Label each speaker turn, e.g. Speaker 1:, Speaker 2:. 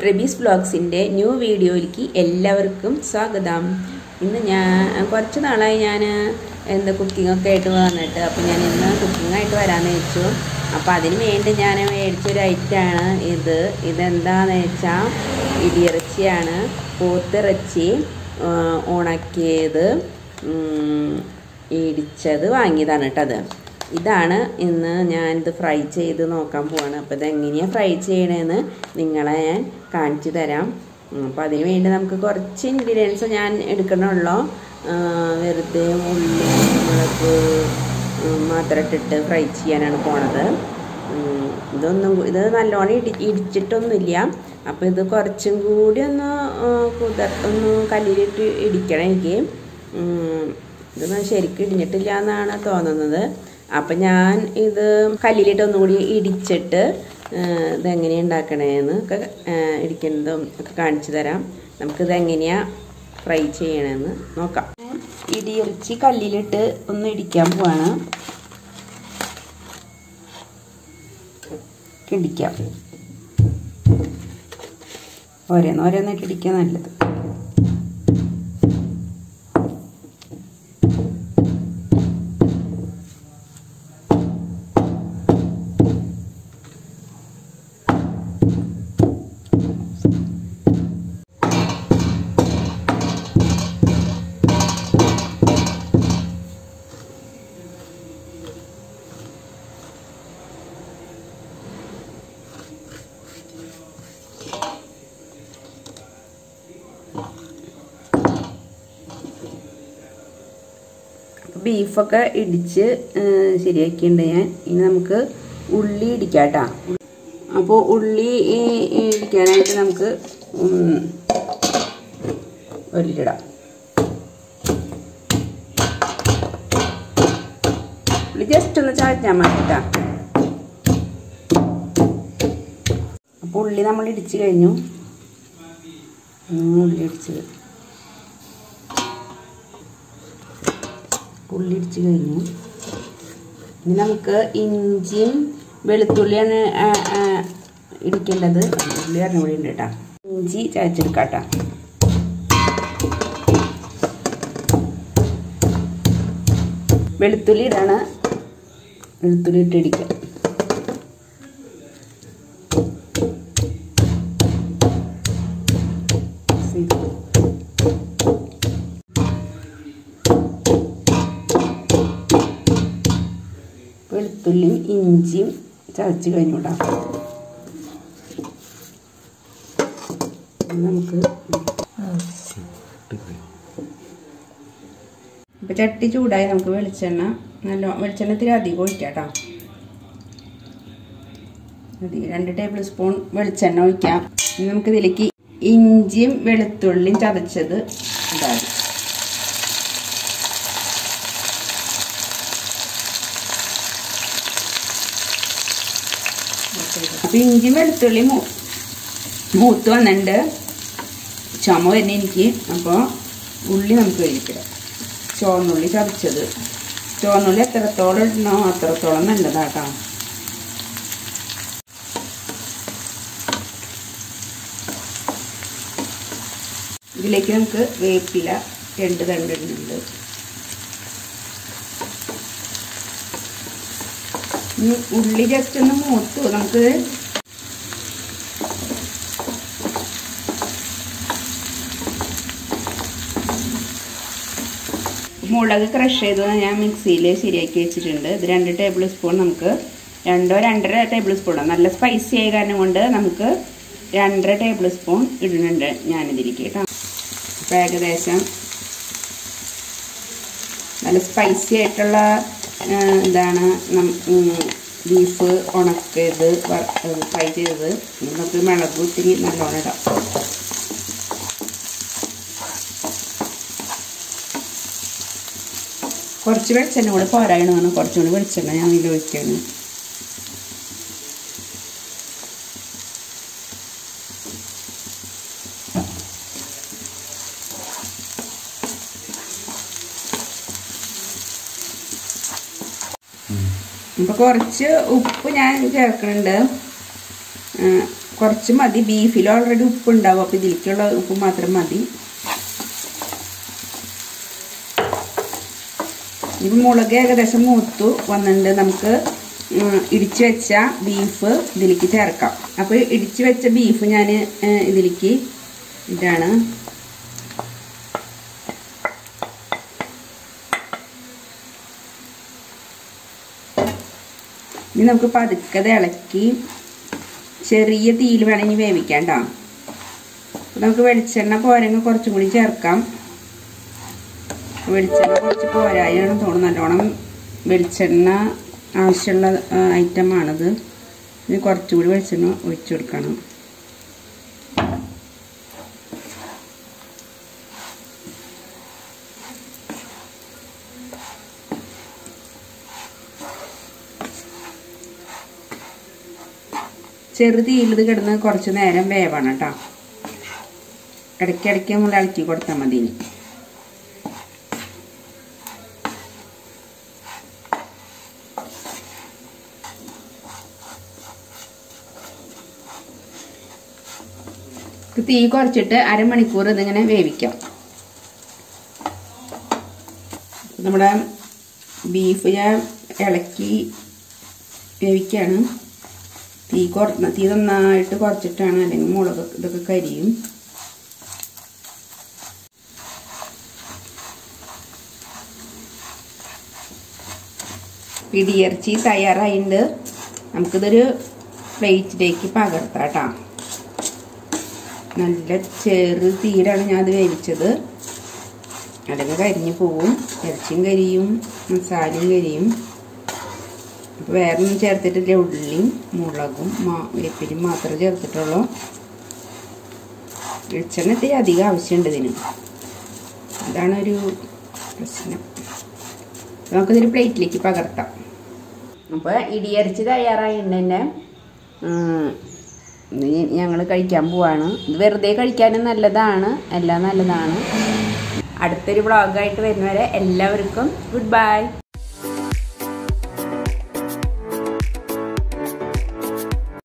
Speaker 1: ട്രിബീസ് വ്ളോഗ്സിൻ്റെ new വീഡിയോയിലേക്ക് എല്ലാവർക്കും സ്വാഗതം ഇന്ന് ഞാൻ കുറച്ച് നാളായി ഞാൻ എന്താ കുക്കിങ്ങൊക്കെ ആയിട്ട് വന്നിട്ട് അപ്പോൾ ഞാൻ ഇന്ന് കുക്കിങ്ങായിട്ട് വരാമെന്ന് വെച്ചു അപ്പോൾ അതിന് വേണ്ടി ഞാൻ മേടിച്ചൊരു ഐറ്റമാണ് ഇത് ഇതെന്താണെന്ന് വെച്ചാൽ ഇടിയിറച്ചിയാണ് പോത്തിറച്ചി ആ, ഉണക്കിയത് ഉം, ഇടിച്ചത് വാങ്ങിയതാണ് കേട്ടോ അത് ഇതാണ് ഇന്ന് ഞാനിത് ഫ്രൈ ചെയ്ത് നോക്കാൻ പോവാണ് അപ്പോൾ ഇതെങ്ങനെയാണ് ഫ്രൈ ചെയ്യണതെന്ന് നിങ്ങളെ ഞാൻ കാണിച്ചു തരാം അപ്പോൾ അതിന് വേണ്ടി നമുക്ക് കുറച്ച് ഇൻഗ്രീഡിയൻസ് ഞാൻ എടുക്കണുള്ളൂ ആ, വെറുതെ ഉള്ളി മുളക് ഉം, മാത്രം ഇട്ടിട്ട് ഫ്രൈ ചെയ്യാനാണ് പോണത് ഉം, ഇതൊന്നും കൂ- ഇത് നല്ലോണം ഇടി ഇടിച്ചിട്ടൊന്നുമില്ല അപ്പോൾ ഇത് കുറച്ചും കൂടി ഒന്ന് ആ, കുതിർ ഒന്ന് കല്ലിലിട്ട് ഇടിക്കണം എനിക്ക് ഉം, ഇതൊന്നും ശരിക്കും ഇടിഞ്ഞിട്ടില്ല എന്നാണ് തോന്നുന്നത് അപ്പം ഞാൻ ഇത് കല്ലിലിട്ട് ഒന്നുകൂടി ഇടിച്ചിട്ട് ആ, ഇതെങ്ങനെയാണ് ഉണ്ടാക്കണേന്ന് ഒക്കെ ആ, ഇടിക്കുന്നതും ഒക്കെ കാണിച്ചു തരാം നമുക്കിത് എങ്ങനെയാണ് ഫ്രൈ ചെയ്യണമെന്ന് നോക്കാം ഇടിയിറച്ചി കല്ലിലിട്ട് ഒന്ന് ഇടിക്കാൻ പോവാണ് ഇടിക്കാം ഓരോന്ന് ഓരോന്നായിട്ട് ഇടിക്കാൻ നല്ലത് ബീഫൊക്കെ ഇടിച്ച് ഏഹ്, ശരിയാക്കിയിട്ടുണ്ട് ഞാൻ ഇനി നമുക്ക് ഉള്ളി ഇടിക്കാം കേട്ടോ അപ്പോൾ ഉള്ളി ഈ ഇടിക്കാനായിട്ട് നമുക്ക് ഉം, ഒരു ഇടാം ഉള്ളി ജസ്റ്റ് ഒന്ന് ചാഴ്ത്താൻ മതി കേട്ടോ അപ്പോൾ ഉള്ളി നമ്മൾ ഇടിച്ച് കഴിഞ്ഞു ഉം, ഉള്ളി ഇടിച്ചത് ഉള്ളി ഇടിച്ച് കഴിഞ്ഞു ഇനി നമുക്ക് ഇഞ്ചിയും വെളുത്തുള്ളിയാണ് ആ, ആ, ഇടിക്കേണ്ടത് ഉള്ളി അറിഞ്ഞ കൂടി ഉണ്ട് കേട്ടോ ഇഞ്ചി ചതച്ചെടുക്കാം കേട്ടോ വെളുത്തുള്ളി ഇടാണ് വെളുത്തുള്ളി ഇട്ട് ഇടിക്കുക വെളുത്തുള്ളിയും ഇഞ്ചിയും ചതച്ച് കഴിഞ്ഞുവിടാം നമുക്ക് ഇപ്പം ചട്ടി ചൂടായി നമുക്ക് വെളിച്ചെണ്ണ നല്ല വെളിച്ചെണ്ണ ഇത്തിരി അധികം ഒഴിക്കാം കേട്ടോ മതി രണ്ട് ടേബിൾ സ്പൂൺ വെളിച്ചെണ്ണ ഒഴിക്കാം ഇനി നമുക്ക് ഇതിലേക്ക് ഇഞ്ചിയും വെളുത്തുള്ളിയും ചതച്ചത് ഇടാം അപ്പം ഇഞ്ചി വെളുത്തുള്ളി മൂ മൂത്ത് വന്നിട്ടുണ്ട് ചുമ വരുന്ന എനിക്ക് അപ്പോൾ ഉള്ളി നമുക്ക് കഴിക്കണം ചുവന്നുള്ളി ചതച്ചത് ചുവന്നുള്ളി എത്രത്തോളം ഇടണോ അത്രത്തോളം നല്ലതാട്ടോ ഇതിലേക്ക് നമുക്ക് വേപ്പില രണ്ട് തണ്ടിടുന്നുണ്ട് ഇനി ഉള്ളി ജസ്റ്റ് ഒന്ന് മൂത്തു നമുക്ക് മുളക് ക്രഷ് ചെയ്ത് ഞാൻ മിക്സിയിൽ ശരിയാക്കി വെച്ചിട്ടുണ്ട് ഇത് രണ്ട് ടേബിൾ സ്പൂൺ നമുക്ക് രണ്ടോ രണ്ടര ടേബിൾ സ്പൂണോ നല്ല സ്പൈസി ആയ കാരണം കൊണ്ട് നമുക്ക് രണ്ടര ടേബിൾ സ്പൂൺ ഇടുന്നുണ്ട് ഞാനിതിലേക്ക് കേട്ടോ അപ്പോൾ ഏകദേശം നല്ല സ്പൈസി ആയിട്ടുള്ള ആ, ഇതാണ് നം- ഉം, ബീഫ് ഉണക്കിയത് ഫ്രൈ ചെയ്തത് നമുക്ക് മുളക് ഇത്തിരി നല്ലോണം ഇടാം കുറച്ച് വെളിച്ചെണ്ണ കൂടെ പോരായണമെന്ന് കുറച്ചും കൂടി വെളിച്ചെണ്ണ ഞാൻ ഇതിൽ ഒഴിക്കാണ് അപ്പോൾ കുറച്ച് ഉപ്പ് ഞാൻ ചേർക്കുന്നുണ്ട് ആ, കുറച്ച് മതി ബീഫിൽ ഓൾറെഡി ഉപ്പ് ഉണ്ടാവും അപ്പോൾ ഇതിലേക്കുള്ള ഉപ്പ് മാത്രം മതി ഇപ്പം മുളക് ഏകദേശം മൂത്തു വന്നിട്ടുണ്ട് നമുക്ക് ഇടിച്ചു വെച്ച ബീഫ് ഇതിലേക്ക് ചേർക്കാം അപ്പോൾ ഇടിച്ചു വെച്ച ബീഫ് ഞാൻ ഇതിലേക്ക് ഇതാണ് ഇനി നമുക്ക് പതുക്കത് ഇളക്കി ചെറിയ തീയിൽ വേണമെങ്കിൽ വേവിക്കാം കേട്ടോ നമുക്ക് വെളിച്ചെണ്ണ പോരെങ്കിൽ കുറച്ചും കൂടി ചേർക്കാം വെളിച്ചെണ്ണ കുറച്ച് പോരായാണ് തോന്നുന്നു നല്ലോണം വെളിച്ചെണ്ണ ആവശ്യമുള്ള ഐറ്റമാണിത് ഇനി കുറച്ചുകൂടി വെളിച്ചെണ്ണ ഒഴിച്ചു കൊടുക്കണം ചെറുതീയിൽ ഇത് കിടന്ന് കുറച്ച് നേരം വേവാണ് കേട്ടോ ഇടയ്ക്കിടയ്ക്ക് നമ്മൾ ഇളക്കി കൊടുത്താൽ മതി ഇനി തീ കുറച്ചിട്ട് അരമണിക്കൂർ ഇതിങ്ങനെ വേവിക്കാം നമ്മുടെ ബീഫ് ഞാൻ ഇളക്കി വേവിക്കുകയാണ് തീ കുറ തീ നന്നായിട്ട് കുറച്ചിട്ടാണ് അല്ലെങ്കിൽ മുളക് ഇതൊക്കെ കരിയും പിടിയിറച്ചി തയ്യാറായിട്ടുണ്ട് നമുക്കിതൊരു പ്ലേറ്റിലേക്ക് പകർത്താം കേട്ടോ നല്ല ചെറു തീരാണ് ഞാൻ അത് വേവിച്ചത് അല്ലെങ്കിൽ കരിഞ്ഞു പോവും ഇറച്ചിയും കരിയും മസാലയും കരിയും അപ്പോൾ വേറെ ഒന്നും ചേർത്തിട്ടില്ല ഉള്ളിയും മുളകും മാ വേപ്പിലും മാത്രമേ ചേർത്തിട്ടുള്ളൂ വെളിച്ചെണ്ണ ഇത്തിരി അധികം ആവശ്യമുണ്ട് ഇതിന് അതാണ് ഒരു പ്രശ്നം നമുക്കിതൊരു പ്ലേറ്റിലേക്ക് പകർത്താം അപ്പോൾ ഇടിയരച്ച് തയ്യാറായിട്ടുണ്ട് തന്നെ ഞങ്ങൾ കഴിക്കാൻ പോവാണ് ഇത് വെറുതെ കഴിക്കാനും നല്ലതാണ് എല്ലാം നല്ലതാണ് അടുത്തൊരു വ്ളോഗായിട്ട് വരുന്നവരെ എല്ലാവർക്കും ഗുഡ് ബൈ